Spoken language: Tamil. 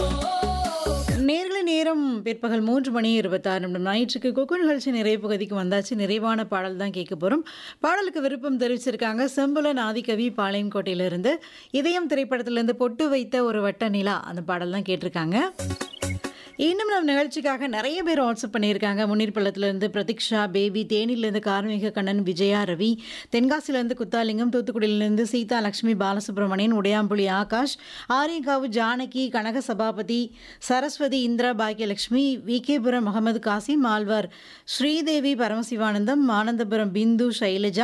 நேர்களை நேரம் பிற்பகல் மூன்று மணி இருபத்தாறு நிமிடம் ஞாயிற்றுக்கு கொக்கு நிகழ்ச்சி நிறைவு பகுதிக்கு வந்தாச்சு நிறைவான பாடல் தான் கேட்க போகிறோம் பாடலுக்கு விருப்பம் தெரிவிச்சிருக்காங்க செம்புலன் ஆதிகவி பாளையங்கோட்டையிலிருந்து இதயம் திரைப்படத்திலிருந்து பொட்டு வைத்த ஒரு வட்ட நிலா அந்த பாடல் தான் கேட்டிருக்காங்க இன்னும் நம்ம நிகழ்ச்சிக்காக நிறைய பேர் வாட்ஸ்அப் பண்ணியிருக்காங்க முன்னீர்பள்ளத்துலேருந்து பிரதீக்ஷா பேபி தேனியிலேருந்து கார்மிக கண்ணன் விஜயா ரவி தென்காசிலேருந்து குத்தாலிங்கம் தூத்துக்குடியிலேருந்து சீதா லக்ஷ்மி பாலசுப்ரமணியன் உடையாம்புலி ஆகாஷ் ஆரியங்காவு ஜானகி கனக சபாபதி சரஸ்வதி இந்திரா பாக்கியலட்சுமி விகேபுரம் முகமது காசிம் ஆழ்வார் ஸ்ரீதேவி பரமசிவானந்தம் ஆனந்தபுரம் பிந்து சைலஜா